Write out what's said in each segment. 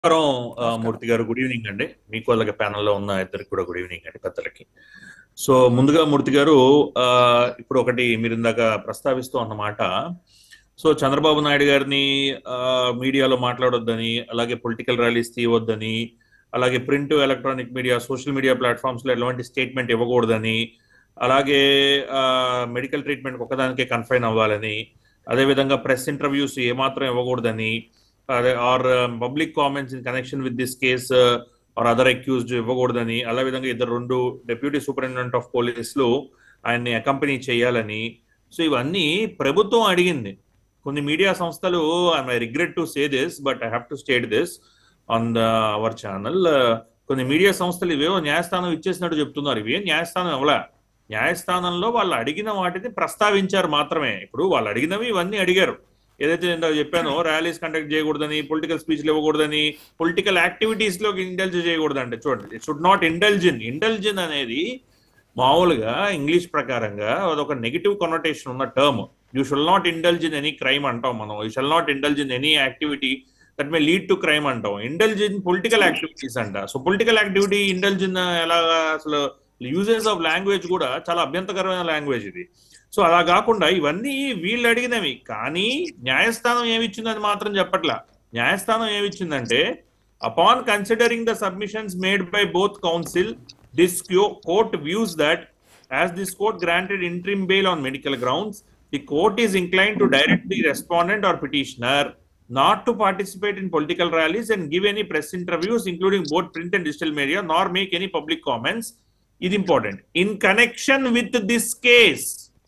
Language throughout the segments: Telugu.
నమస్కారం ఆ, మూర్తి గారు గుడ్ ఈవినింగ్ అండి మీకు అలాగే ప్యానల్లో ఉన్న ఇద్దరికి కూడా గుడ్ ఈవినింగ్ అండి పెద్దలకి సో ముందుగా మూర్తి గారు ఆ, ఇప్పుడు ఒకటి మీరు ఇందాక ప్రస్తావిస్తూ అన్నమాట సో చంద్రబాబు నాయుడు గారిని ఆ, మీడియాలో మాట్లాడొద్దని అలాగే పొలిటికల్ ర్యాలీస్ తీయవద్దని అలాగే print electronic media social media platforms లో ఎలాంటి స్టేట్మెంట్ ఇవ్వకూడదని అలాగే మెడికల్ ట్రీట్మెంట్ ఒకదానికే కన్ఫైన్ అవ్వాలని అదేవిధంగా ప్రెస్ ఇంటర్వ్యూస్ ఏమాత్రం ఇవ్వకూడదని అదే or public comments in connection with this case or other accused ఇవ్వకూడదని అలా విధంగా ఇద్దరు రెండు డెప్యూటీ సూపరింటెండెంట్ ఆఫ్ పోలీసులు ఆయన్ని అకంపెనీ చేయాలని సో ఇవన్నీ ప్రభుత్వం అడిగింది కొన్ని మీడియా సంస్థలు I regret to say this but I have to state this on the hour channel కొన్ని మీడియా సంస్థలు ఇవేవో న్యాయస్థానం ఇచ్చేసినట్టు చెప్తున్నారు ఇవేం న్యాయస్థానం ఎవలా న్యాయస్థానంలో వాళ్ళు అడిగిన వాటిని ప్రస్తావించారు మాత్రమే ఇప్పుడు వాళ్ళు అడిగినవి ఇవన్నీ అడిగారు ఏదైతే నేను ఇందాక చెప్పానో ర్యాలీస్ కండక్ట్ చేయకూడదని పొలిటికల్ స్పీచ్లు ఇవ్వకూడదని పొలిటికల్ యాక్టివిటీస్ లోకి ఇండల్జ్ చేయకూడదు అంటే చూడండి it should not indulging indulging అనేది మామూలుగా ఇంగ్లీష్ ప్రకారంగా అదొక నెగిటివ్ కొనోటేషన్ ఉన్న term you should not indulge in any crime అంటాం మనం you should not indulge in any activity that may lead to crime అంటాం ఇండల్జ్ ఇన్ పొలిటికల్ యాక్టివిటీస్ అంట so political activity indulge in ఎలా అసలు యూజెస్ ఆఫ్ లాంగ్వేజ్ కూడా చాలా అభ్యంతకరమైన లాంగ్వేజ్ ఇది సో అలా కాకుండా ఇవన్నీ వీళ్ళు అడిగినవి కానీ న్యాయస్థానం ఏమిచ్చిందని మాత్రం చెప్పట్లా న్యాయస్థానం ఏమిచ్చిందంటే upon considering the submissions made by both counsel this court views that as this court granted interim bail on medical grounds the court is incline to direct the respondent or petitioner not to participate in political rallies and give any press interviews, including both print and digital media, nor make any public comments. Is important. In connection with this case,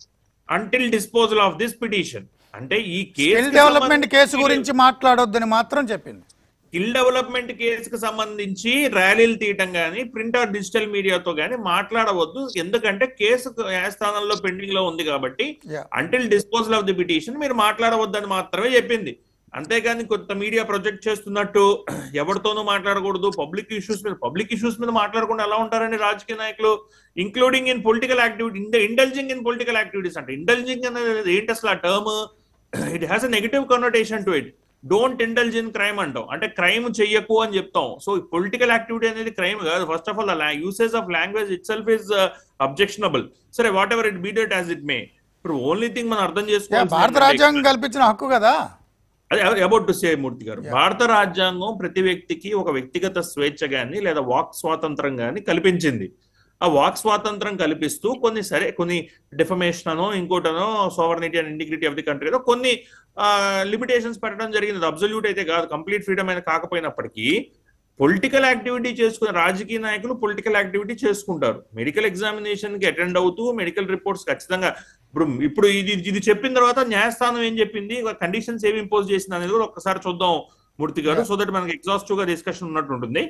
until disposal of this petition. అంటే ఈ స్కిల్ కేసు డెవలప్మెంట్ కేసు గురించి మాట్లాడొద్దని మాత్రం చెప్పింది స్కిల్ డెవలప్మెంట్ కేసుకు సంబంధించి ర్యాలీలు తీయటం కానీ ప్రింట్ ఆర్ డిజిటల్ మీడియాతో కానీ మాట్లాడవద్దు ఎందుకంటే కేసు న్యాయస్థానంలో పెండింగ్ లో ఉంది కాబట్టి Yeah. Until disposal of the petition మీరు మాట్లాడవద్దని మాత్రమే చెప్పింది అంతేగాని కొంత మీడియా ప్రొజెక్ట్ చేస్తున్నట్టు ఎవరితోనూ మాట్లాడకూడదు పబ్లిక్ ఇష్యూస్ మీద పబ్లిక్ ఇష్యూస్ మీద మాట్లాడకుండా ఎలా ఉంటారండి రాజకీయ నాయకులు including in political activity indulging in political activities అంటే ఇంటెలిజింగ్ అనేది ఏంటి అసలు ఆ term it has a negative connotation to it don't indulge in crime అంటాం అంటే క్రైమ్ చెయ్యకు అని చెప్తాం సో పొలిటికల్ యాక్టివిటీ అనేది క్రైమ్ కాదు first of all usage of language itself is objectionable సరే whatever it be that as it may ఇప్పుడు ఓన్లీ థింగ్ మనం అర్థం Yeah, చేసుకోవాలి భారత రాజ్యాంగం కల్పించిన హక్కు కదా అదే అబౌట్ టు సే మూర్తి గారు భారత రాజ్యాంగం ప్రతి వ్యక్తికి ఒక వ్యక్తిగత స్వేచ్ఛ గాని లేదా వాక్ స్వాతంత్రం గాని కల్పించింది ఆ వాక్ స్వాతంత్రం కల్పిస్తూ కొన్ని సరే కొన్ని డిఫమేషన్ అనో ఇంకోటనో sovereignty and integrity of the country ఏదో కొన్ని లిమిటేషన్స్ పెట్టడం జరిగింది అబ్జల్యూట్ అయితే కాదు కంప్లీట్ ఫ్రీడమ్ అయినా కాకపోయినప్పటికీ పొలిటికల్ యాక్టివిటీ చేసుకునే రాజకీయ నాయకులు పొలిటికల్ యాక్టివిటీ చేసుకుంటారు మెడికల్ ఎగ్జామినేషన్ కి అటెండ్ అవుతూ మెడికల్ రిపోర్ట్స్ ఖచ్చితంగా ఇప్పుడు ఇప్పుడు ఇది ఇది చెప్పిన తర్వాత న్యాయస్థానం ఏం చెప్పింది కండిషన్స్ ఏమి ఇంపోజ్ చేసింది అనేది కూడా ఒక్కసారి చూద్దాం మూర్తి గారు సో దట్ మనకి ఎగ్జాస్టివ్ గా డిస్కషన్ ఉన్నట్టు ఉంటుంది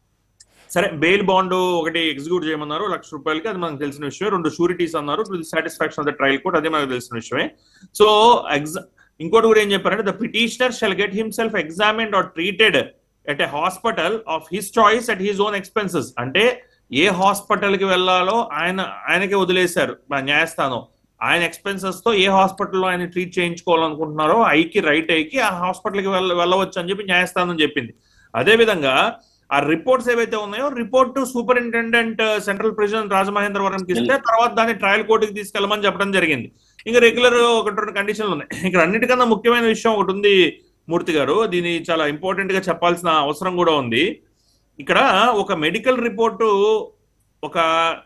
సరే బెయిల్ బాండ్ ఒకటి ఎగ్జిక్యూట్ చేయమన్నారు లక్ష రూపాయలకి అది మనకు తెలిసిన విషయమే రెండు షూరిటీస్ అన్నారు to the satisfaction of the trial court అదే మనకు తెలిసిన విషయమే సో ఎగ్జా ఇంకోటి కూడా ఏం చెప్పారంటే the petitioner shall get himself examined or treated at a hospital of his choice at his own expenses అంటే ఏ హాస్పిటల్ కి వెళ్ళాలో ఆయన ఆయనకే వదిలేశారు మా న్యాయస్థానం ఆయన ఎక్స్పెన్సెస్ తో ఏ హాస్పిటల్లో ఆయన ట్రీట్ చేయించుకోవాలనుకుంటున్నారో ఐకి రైట్ ఐకి ఆ హాస్పిటల్ కి వెళ్ళ వెళ్ళవచ్చు అని చెప్పి న్యాయస్థానం చెప్పింది అదే విధంగా ఆ రిపోర్ట్స్ ఏవైతే ఉన్నాయో రిపోర్ట్ సూపరింటెండెంట్ సెంట్రల్ ప్రిజన్ రాజమహేంద్రవరంకి ఇస్తే తర్వాత దాన్ని ట్రయల్ కోర్టుకి తీసుకెళ్ళమని చెప్పడం జరిగింది ఇంకా రెగ్యులర్ ఒకటి రెండు కండిషన్లు ఉన్నాయి ఇక్కడ అన్నిటికన్నా ముఖ్యమైన విషయం ఒకటి ఉంది మూర్తి గారు దీన్ని చాలా ఇంపార్టెంట్ గా చెప్పాల్సిన అవసరం కూడా ఉంది ఇక్కడ ఒక మెడికల్ రిపోర్టు ఒక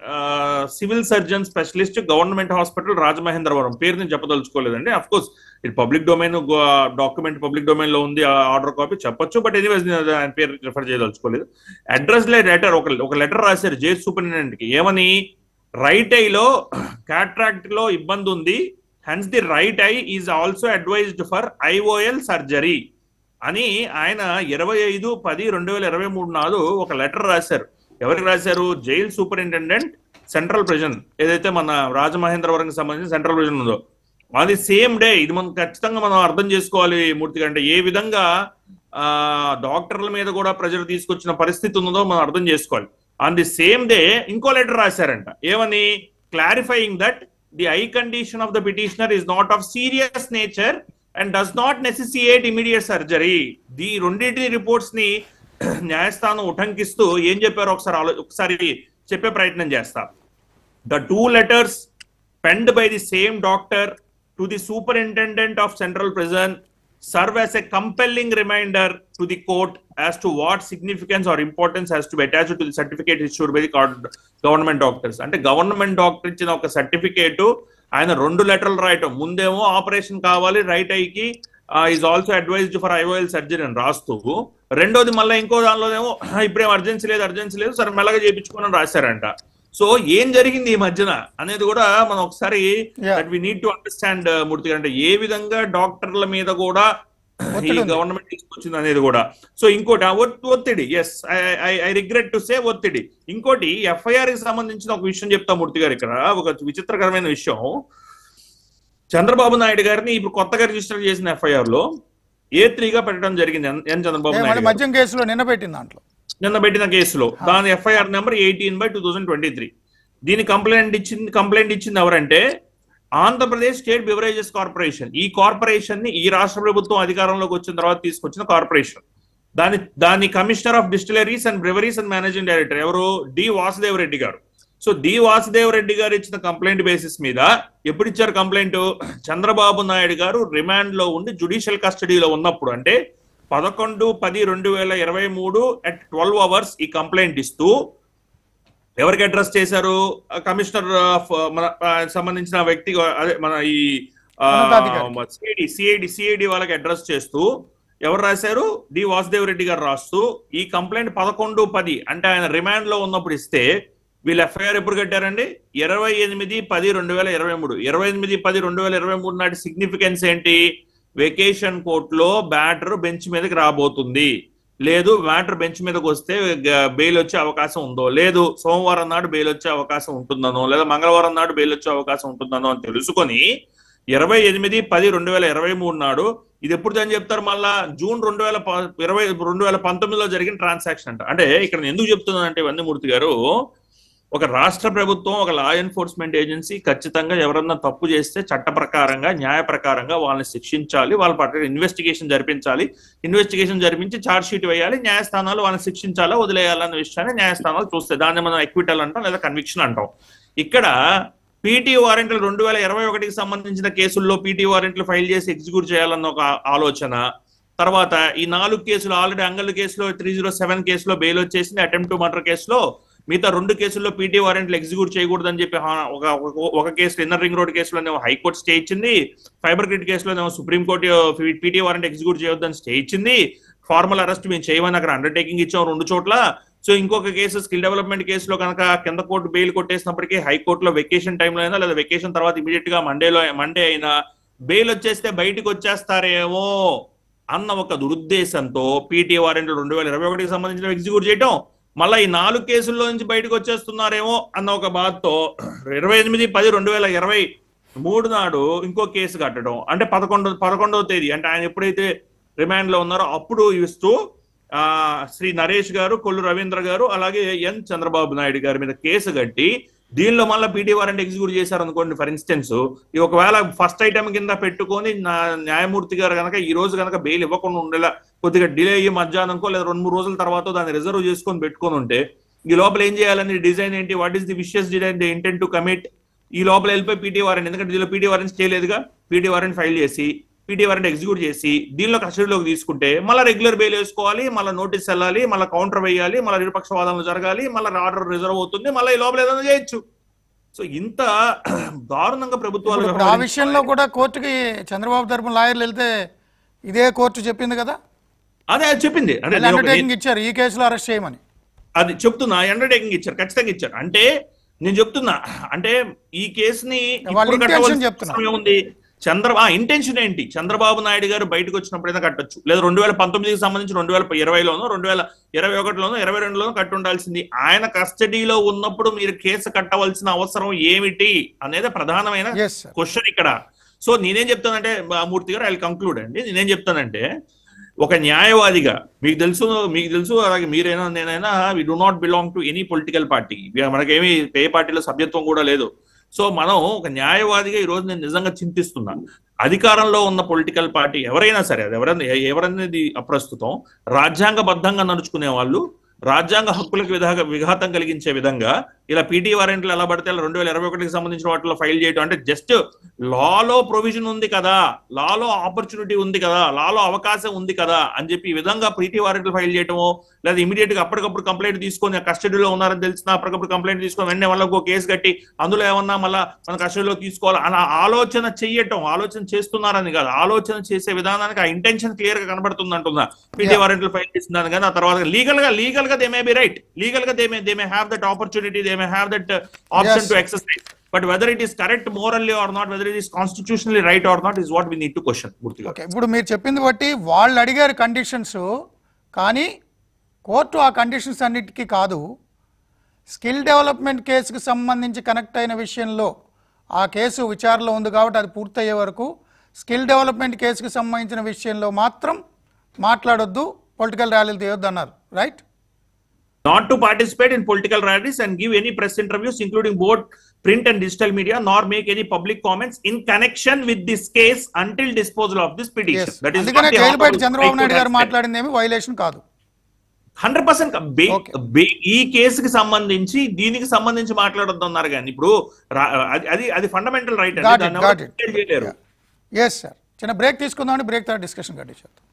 civil surgeon specialist government hospital Rajamahendravaram పేరు నేను చెప్పదలుచుకోలేదండి అఫ్ కోర్స్ ఇది public domain document public domain లో ఉంది ఆర్డర్ కాపీ చెప్పొచ్చు బట్ ఎనీవేస్ నేను ఆయన పేరు రిఫర్ చేయదలుచుకోలేదు అడ్రస్ లే లెటర్ ఒక ఒక లెటర్ రాశారు జే సూపరింటెండెంట్ కి ఏమని రైట్ ఐలో కాట్రాక్ట్ లో ఇబ్బంది ఉంది hence the right eye is also advised for IOL surgery అని ఆయన ఇరవై ఐదు పది రెండు వేల ఇరవై మూడు నాడు ఒక లెటర్ రాశారు ఎవరికి రాశారు జైల్ సూపరింటెండెంట్ సెంట్రల్ ప్రిజన్ ఏదైతే మన రాజమహేంద్రవరంకి సంబంధించిన సెంట్రల్ ప్రిజన్ ఉందో అది సేమ్ డే ఇది మనం ఖచ్చితంగా మనం అర్థం చేసుకోవాలి మూర్తి అంటే ఏ విధంగా ఆ డాక్టర్ల మీద కూడా ప్రెజర్ తీసుకొచ్చిన పరిస్థితి ఉన్నదో మనం అర్థం చేసుకోవాలి ఆన్ ది సేమ్ డే ఇంకో లెటర్ రాశారంట ఏమని clarifying that the eye condition of the petitioner is not of serious nature and does not necessitate immediate surgery the రెండింటి రిపోర్ట్స్ ని న్యాయస్థానం ఉటంకిస్తూ ఏం చెప్పారో ఒకసారి ఆలో ఒకసారి చెప్పే ప్రయత్నం చేస్తా the two letters penned by the same doctor to the superintendent of central prison serve as a compelling reminder to the court as to what significance or importance has to be attached to the certificate issued by the co- government doctors అంటే గవర్నమెంట్ డాక్టర్ ఇచ్చిన ఒక సర్టిఫికేట్ ఆయన రెండు లెటర్లు రాయటం ముందేమో ఆపరేషన్ కావాలి రైట్ ఐకి is also advised for IOL surgery అని రాస్తూ రెండోది మళ్ళీ ఇంకో దానిలోనేమో ఇప్పుడేం అర్జెన్సీ లేదు అర్జెన్సీ లేదు సరే మెల్లగా చేయించుకోని రాశారంట సో ఏం జరిగింది ఈ మధ్యన అనేది కూడా మనం ఒకసారి Yeah. That we need to understand Murthy గారు అంటే ఏ విధంగా డాక్టర్ల మీద కూడా ఈ ఒత్తిడి ఉంది. గవర్నమెంట్ తీసుకొచ్చింది అనేది కూడా సో ఇంకోటి ఆ ఒత్- ఒత్తిడి yes I regret to say ఒత్తిడి ఇంకోటి ఎఫ్ఐఆర్ కి సంబంధించిన ఒక విషయం చెప్తా మూర్తి గారు ఇక్కడ ఒక విచిత్రకరమైన విషయం చంద్రబాబు నాయుడు గారిని ఇప్పుడు కొత్తగా రిజిస్టర్ చేసిన ఎఫ్ఐఆర్ లో ఏ త్రీగా పెట్టడం జరిగింది ఎన్- ఎన్ చంద్రబాబు ఏ, మళ్ళీ నాయుడు గారు. మద్యం కేసులో నిన్న పెట్టిన దాంట్లో నిన్న పెట్టిన కేసులో దాని FIR number eighteen by two thousand twenty three దీని కంప్లైంట్ ఇచ్చింది కంప్లైంట్ ఇచ్చింది ఎవరంటే ఆంధ్రప్రదేశ్ స్టేట్ బివరేజెస్ కార్పొరేషన్ ఈ కార్పొరేషన్ ని ఈ రాష్ట్ర ప్రభుత్వం అధికారంలోకి వచ్చిన తర్వాత తీసుకొచ్చిన కార్పొరేషన్ దాని దాని commissioner of distilleries and breweries and managing director ఎవరు డి వాసుదేవ్ రెడ్డి గారు సో డి వాసుదేవ్ రెడ్డి గారు ఇచ్చిన కంప్లైంట్ బేసిస్ మీద ఎప్పుడు ఇచ్చారు కంప్లైంట్ చంద్రబాబు నాయుడు గారు రిమాండ్ లో ఉండి జుడిషియల్ కస్టడీలో ఉన్నప్పుడు అంటే పదకొండు పది రెండు వేల ఇరవై మూడు అట్ ట్వెల్వ్ అవర్స్ ఈ కంప్లైంట్ ఇస్తూ ఎవరికి అడ్రస్ చేశారు కమిషనర్ ఆఫ్ మన ఆ, సంబంధించిన వ్యక్తి అదే మన ఈ ఉన్నతాధికారి. సిఐడి సిఐడి సిఐడి వాళ్ళకి అడ్రస్ చేస్తూ ఎవరు రాశారు డి వాసుదేవ్ రెడ్డి గారు రాస్తూ ఈ కంప్లైంట్ పదకొండు పది అంటే ఆయన రిమాండ్ లో ఉన్నప్పుడు ఇస్తే వీళ్ళు ఎఫ్ఐఆర్ ఎప్పుడు కట్టారండి ఇరవై ఎనిమిది పది రెండు వేల ఇరవై మూడు ఇరవై ఎనిమిది పది రెండు వేల ఇరవై మూడు నాటి సిగ్నిఫికెన్స్ ఏంటి వెకేషన్ కోర్టులో బ్యాటర్ బెంచ్ మీదకి రాబోతుంది లేదు మ్యాటర్ బెంచ్ మీదకి వస్తే బెయిల్ వచ్చే అవకాశం ఉందో లేదు సోమవారం నాడు బెయిల్ వచ్చే అవకాశం ఉంటుందనో లేదా మంగళవారం నాడు బెయిల్ వచ్చే అవకాశం ఉంటుందనో అని తెలుసుకొని ఇరవై ఎనిమిది పది రెండు వేల ఇరవై మూడు నాడు ఇది ఎప్పుడు అని చెప్తారు మళ్ళా జూన్ రెండు వేల ప- ఇరవై రెండు వేల పంతొమ్మిదిలో జరిగిన ట్రాన్సాక్షన్ అంట అంటే ఇక్కడ నేను ఎందుకు చెప్తున్నానంటే ఇవన్నీ మూర్తి గారు ఒక రాష్ట్ర ప్రభుత్వం ఒక లా ఎన్ఫోర్స్మెంట్ ఏజెన్సీ ఖచ్చితంగా ఎవరన్నా తప్పు చేస్తే చట్ట ప్రకారంగా న్యాయ ప్రకారంగా వాళ్ళని శిక్షించాలి వాళ్ళ పట్ల ఇన్వెస్టిగేషన్ జరిపించాలి ఇన్వెస్టిగేషన్ జరిపించి ఛార్జ్ షీట్ వేయాలి న్యాయస్థానాలు వాళ్ళని శిక్షించాలా వదిలేయాలన్న విషయాన్ని న్యాయస్థానాలు చూస్తాయి దాన్ని మనం ఎక్విటల్ అంటాం లేదా కన్విక్షన్ అంటాం ఇక్కడ పీటీ వారెంట్లు రెండు వేల ఇరవై ఒకటికి సంబంధించిన కేసుల్లో పీటీ వారెంట్లు ఫైల్ చేసి ఎగ్జిక్యూట్ చేయాలన్న ఒక ఆలోచన తర్వాత ఈ నాలుగు కేసులు ఆల్రెడీ అంగల్ కేసులో త్రీ జీరో సెవెన్ కేసులో బెయిల్ వచ్చేసింది అటెంప్ట్ టు మర్డర్ కేసులో మిగతా రెండు కేసుల్లో పీటీ వారెంట్లు ఎగ్జిక్యూట్ చేయకూడదని చెప్పి హా- ఒక ఒక- ఒక కేసు ఇన్నర్ రింగ్ రోడ్ కేసులోనేమో హైకోర్టు స్టే ఇచ్చింది ఫైబర్ గ్రిడ్ కేసులోనేమో సుప్రీంకోర్టు పీటీ వారెంట్ ఎగ్జిక్యూట్ చేయొద్దని స్టే ఇచ్చింది ఫార్మల్ అరెస్ట్ మేము చేయమని అక్కడ అండర్టేకింగ్ ఇచ్చాం రెండు చోట్ల సో ఇంకొక కేసు స్కిల్ డెవలప్మెంట్ కేసులో కనుక కింద కోర్టు బెయిల్ కొట్టేసినప్పటికీ హైకోర్టులో వెకేషన్ టైంలో అయినా లేదా వెకేషన్ తర్వాత ఇమీడియట్ గా మండేలో మండే అయినా బెయిల్ వచ్చేస్తే బయటికి వచ్చేస్తారేమో అన్న ఒక దురుద్దేశంతో పీటీ వారెంట్ రెండు వేల ఇరవై ఒకటికి సంబంధించిన ఎగ్జిక్యూట్ చేయటం మళ్ళీ ఈ నాలుగు కేసుల్లో నుంచి బయటకు వచ్చేస్తున్నారేమో అన్న ఒక బాధతో ఇరవై ఎనిమిది పది రెండు వేల ఇరవై మూడు నాడు ఇంకో కేసు కట్టడం అంటే పదకొండు పదకొండవ తేదీ అంటే ఆయన ఎప్పుడైతే రిమాండ్ లో ఉన్నారో అప్పుడు ఇస్తూ ఆ శ్రీ నరేష్ గారు కొల్లు రవీంద్ర గారు అలాగే ఎన్ చంద్రబాబు నాయుడు గారి మీద కేసు కట్టి దీనిలో మళ్ళీ పీటీ వారెంట్ ఎగ్జిక్యూట్ చేశారు అనుకోండి ఫర్ ఇన్స్టెన్స్ ఈ ఒకవేళ ఫస్ట్ ఐటమ్ కింద పెట్టుకొని నా న్యాయమూర్తి గారు కనుక ఈ రోజు కనుక బెయిల్ ఇవ్వకుండా ఉండేలా కొద్దిగా డిలే అయ్యి మధ్యాహ్నంకో లేదా రెండు మూడు రోజుల తర్వాత దాన్ని రిజర్వ్ చేసుకొని పెట్టుకొని ఉంటే ఈ లోపల ఏం చేయాలని డిజైన్ ఏంటి వాట్ ఈస్ ది విషయస్ design the intent to commit ఈ లోపల వెళ్ళిపోయి పీటీ వారెంట్ ఎందుకంటే దీనిలో పీటీ వారెంట్ చేయలేదుగా పీటీ వారెంట్ ఫైల్ చేసి పీటీ వారెంట్ ఎగ్జిక్యూట్ చేసి దీనిలో కస్టడీలోకి తీసుకుంటే మళ్ళీ రెగ్యులర్ బెయిల్ వేసుకోవాలి మళ్ళీ నోటీస్ వెళ్ళాలి మళ్ళీ కౌంటర్ వేయాలి మళ్ళీ నిరపక్ష వాదనలు జరగాలి మళ్ళీ ఆర్డర్ రిజర్వ్ అవుతుంది మళ్ళీ ఈ లోపల ఏదైనా చేయొచ్చు సో ఇంత దారుణంగా ప్రభుత్వాలు ఇప్పుడు ఆ విషయంలో కూడా కోర్టుకి చంద్రబాబు తరపున లాయర్లు వెళ్తే ఇదే కోర్టు చెప్పింది కదా అదే అది చెప్పింది అంటే నేను ఒక- అండర్టేకింగ్ ఇచ్చారు ఈ కేసులో అరెస్ట్ చేయమని అది చెప్తున్నా అండర్టేకింగ్ ఇచ్చారు ఖచ్చితంగా ఇచ్చారు అంటే నేను చెప్తున్నా అంటే ఈ కేసుని వాళ్ళ ఇప్పుడు intention కట్టవలసిన చెప్తున్నా. అవసరం ఏముంది చంద్ర ఆ ఇంటెన్షన్ ఏంటి చంద్రబాబు నాయుడు గారు బయటకు వచ్చినప్పుడైనా కట్టొచ్చు లేదా రెండు వేల పంతొమ్మిదికి సంబంధించి రెండు వేల ఇరవైలోనో రెండు వేల ఇరవై ఒకటిలోనో ఇరవై రెండులోనో కట్టి ఉండాల్సింది ఆయన కస్టడీలో ఉన్నప్పుడు మీరు కేసు కట్టవలసిన అవసరం ఏమిటి అనేది ప్రధానమైన ఎస్ సార్ క్వశ్చన్ ఇక్కడ సో నేనేం చెప్తానంటే ఆ మూర్తి గారు ఐ కంక్లూడ్ అండి నేనేం చెప్తానంటే ఒక న్యాయవాదిగా మీకు తెలుసు మీకు తెలుసు అలాగే మీరైనా నేనైనా we do not belong to any political party మనకేమి ఏ పార్టీలో సభ్యత్వం కూడా లేదు సో మనం ఒక న్యాయవాదిగా ఈ రోజు నేను నిజంగా చింతిస్తున్నా అధికారంలో ఉన్న పొలిటికల్ పార్టీ ఎవరైనా సరే అది ఎవరైనా ఎవరనేది అప్రస్తుతం రాజ్యాంగబద్ధంగా నడుచుకునే వాళ్ళు రాజ్యాంగ హక్కులకు విధా విఘాతం కలిగించే విధంగా ఇలా పీటీ వారెంట్లు ఎలా పడితే రెండు వేల ఇరవై ఒకటికి సంబంధించిన వాటిలో ఫైల్ చేయడం అంటే జస్ట్ లాలో ప్రొవిజన్ ఉంది కదా లాలో ఆపర్చునిటీ ఉంది కదా లాలో అవకాశం ఉంది కదా అని చెప్పి ఈ విధంగా పీటీ వారెంట్లు ఫైల్ చేయటమో లేదా ఇమీడియట్ గా అప్పటికప్పుడు కంప్లైంట్ తీసుకొని కస్టడీలో ఉన్నారని తెలిసిన అప్పటికప్పుడు కంప్లైంట్ తీసుకొని వెంటనే వాళ్ళకు ఒక కేసు కట్టి అందులో ఏమన్నా మళ్ళా మన కస్టడీలో తీసుకోవాలి అలా ఆలోచన చెయ్యటం ఆలోచన చేస్తున్నారని కాదు ఆలోచన చేసే విధానానికి ఆ ఇంటెన్షన్ క్లియర్ గా కనబడుతుంది అంటున్నా పీటీ Yeah. వారెంట్లు ఫైల్ చేసిందని కానీ ఆ తర్వాత లీగల్ గా లీగల్ గా they may be right legal గా they may they may have that opportunity they may have that option Yes. To exercise but whether it is correct morally or not whether it is constitutionally right or not is what we need to question పూర్తిగా ఓకే ఇప్పుడు మీరు చెప్పింది బట్టి వాళ్ళు అడిగారు కండిషన్స్ కానీ కోర్టు ఆ కండిషన్స్ అన్నిటికీ కాదు స్కిల్ డెవలప్మెంట్ కేసుకు సంబంధించి కనెక్ట్ అయిన విషయంలో ఆ కేసు విచారణలో ఉంది కాబట్టి అది పూర్తయ్యే వరకు స్కిల్ డెవలప్మెంట్ కేసుకు సంబంధించిన విషయంలో మాత్రం మాట్లాడొద్దు పొలిటికల్ ర్యాలీలు తీయొద్దు అన్నారు right not to participate in political rallies and give any press interviews, including both print and digital media, nor make any public comments in connection with this case until disposal of this petition. Yes That is అందుకనే what the జైలుబయట Honorable Chandrababu High Naidu Court గారు has said. మాట్లాడింది ఏమి వైలేషన్ కాదు హండ్రెడ్ పర్సెంట్ Okay. ఈ కేసుకి సంబంధించి దీనికి సంబంధించి మాట్లాడొద్దు అన్నారు కానీ ఇప్పుడు రా- అది అది అది ఫండమెంటల్ రైట్ Got it, దాన్ని got ఎవరు it. చేయలేరు ఎస్ సార్ చిన్న బ్రేక్ తీసుకుందామని బ్రేక్ తర్వాత డిస్కషన్ కంటిన్యూ చేద్దాం